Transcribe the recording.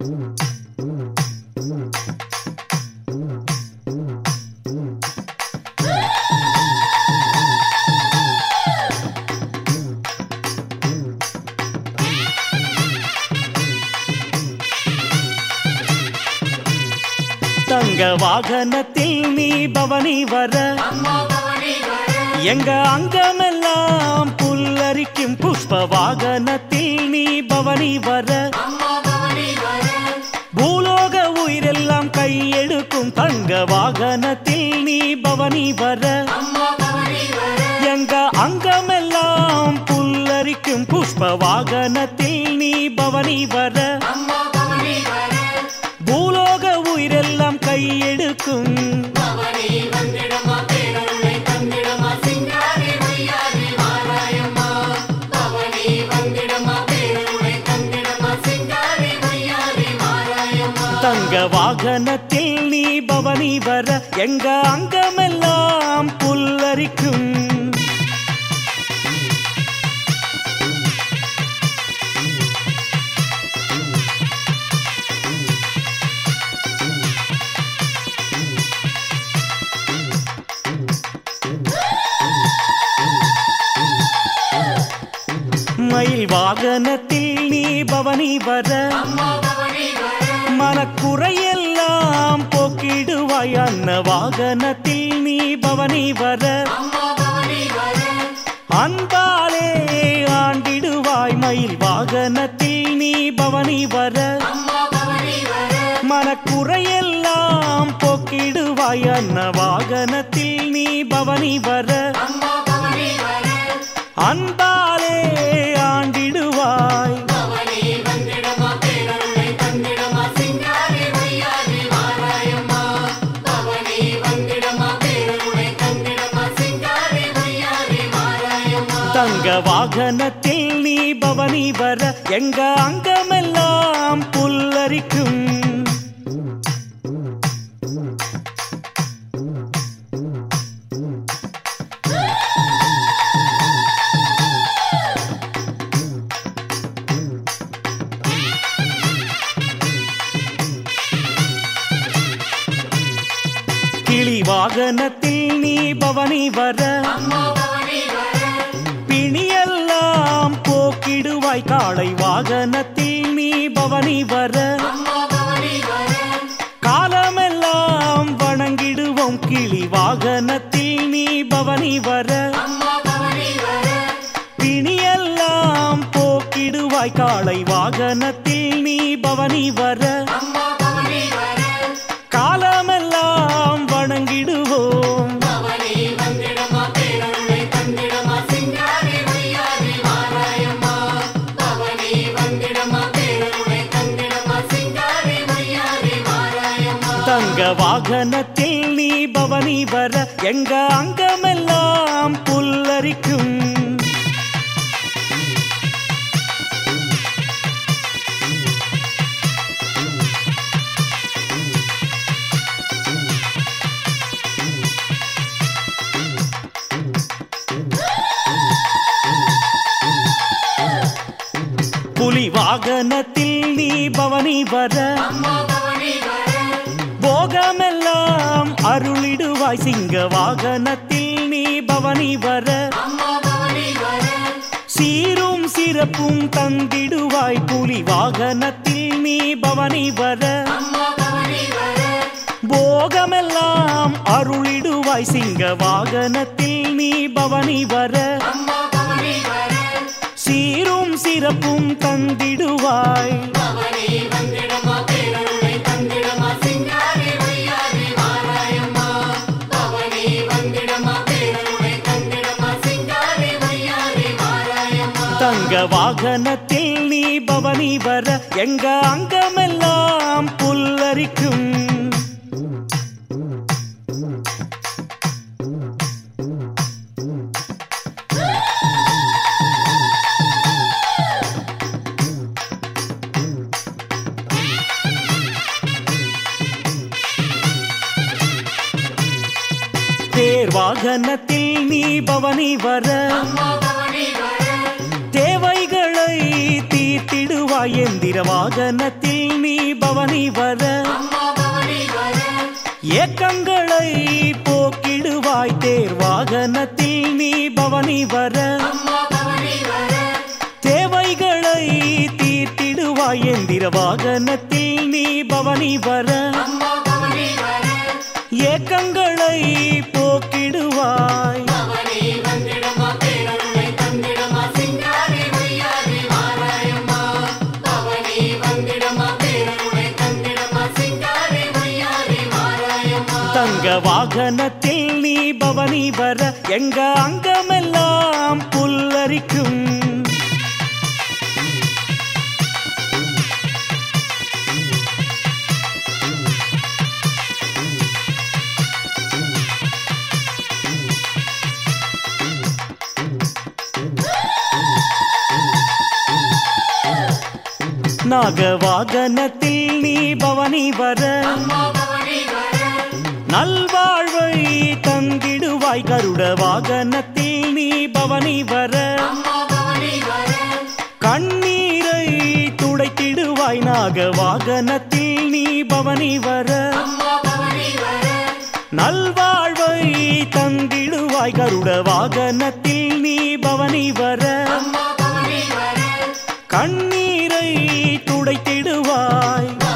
தங்க வாகனத்தில் நீ பவனி வர எங்க அங்கமெல்லாம் புல்லரிக்கும் புஷ்ப வாகனத்தில் நீ பவனி வர பூலோக உயிரெல்லாம் கையெடுக்கும் தங்க வாகனத்தில் நீ பவனி வர எங்க அங்கமெல்லாம் புல்லரிக்கும் புஷ்ப வாகனத்தில் நீ பவனி வர பூலோக உயிரெல்லாம் கையெடுக்கும் தங்க வாகனத்தில் நீ பவனி வர எங்க அங்கமெல்லாம் புல்லரிக்கும் மயில் வாகனத்தில் நீ பவனி வர மனக்குறையெல்லாம் போக்கிடுவாய் அன்ன வாகனத்தில் நீ பவனி வர அன்பாலே ஆண்டிடுவாய் மயில் வாகனத்தில் நீ பவனி வர மனக்குறையெல்லாம் போக்கிடுவாய் அன்ன வாகனத்தில் நீ பவனி வர அன்பாலே ஆண்டிடுவாய் தங்க வாகனத்தில் நீ பவனி வர எங்க அங்கமெல்லாம் புல்லரிக்கும் கிளி வாகனத்தில் நீ பவனி வர பிணியெல்லாம் போக்கிடுவாய் காளை வாகனத்தில் நீ பவனி வர காலமெல்லாம் வணங்கிடுவோம் கிளி வாகனத்தில் நீ பவனி வர பிணியெல்லாம் போக்கிடுவாய் காளை வாகனத்தில் நீ பவனி வர காலமெல்லாம் வணங்கிடுவோம் தங்க வாகனத்தில் நீ பவனி வர எங்க அங்கமெல்லாம் புல்லரிக்கும் புலி வாகனத்தில் நீ பவனி வர போகமெல்லாம் அருளிடுவாய் சிங்க வாகனத்தில் நீ பவனி வர சீரும் சிறப்பும் தந்திடுவாய் புலி வாகனத்தில் நீ பவனி வர போகமெல்லாம் அருளிடுவாய் சிங்க வாகனத்தில் நீ பவனி வர சீரும் சிறப்பும் தந்திடுவாய் தங்க வாகனத்தில் நீ பவனி வர எங்க அங்கமெல்லாம் புல்லரிக்கும் தேர் வாகனத்தில் நீ பவனி வர தேவைகளை ஏக்கங்களை தீர்த்திடுவாய் எந்திர வாகனத்தில் நீ பவனி வர ஏக்கங்களை போக்கிடுவாய் தேர் வாகனத்தில் நீ பவனி வர தேவைகளை தீர்த்திடுவாய் எந்திர வாகனத்தில் நீ பவனி வர ஏக்கங்களை போக்கிடுவாய் தங்க வாகனத்தில் நீ பவனி வர எங்க அங்கமெல்லாம் புல்லரிக்கும் நாக வாகனத்தில் நீ பவனி வர நல்வாழ்வை தந்திடுவாய் கருட வாகனத்தில் நீ பவனி வர கண்ணீரை துடைத்திடுவாய் நாக வாகனத்தில் நீ பவனி வர நல்வாழ்வை தந்திடுவாய் கருட வாகனத்தில் நீ பவனி வர கண்ணீரை துடைத்திடுவாய்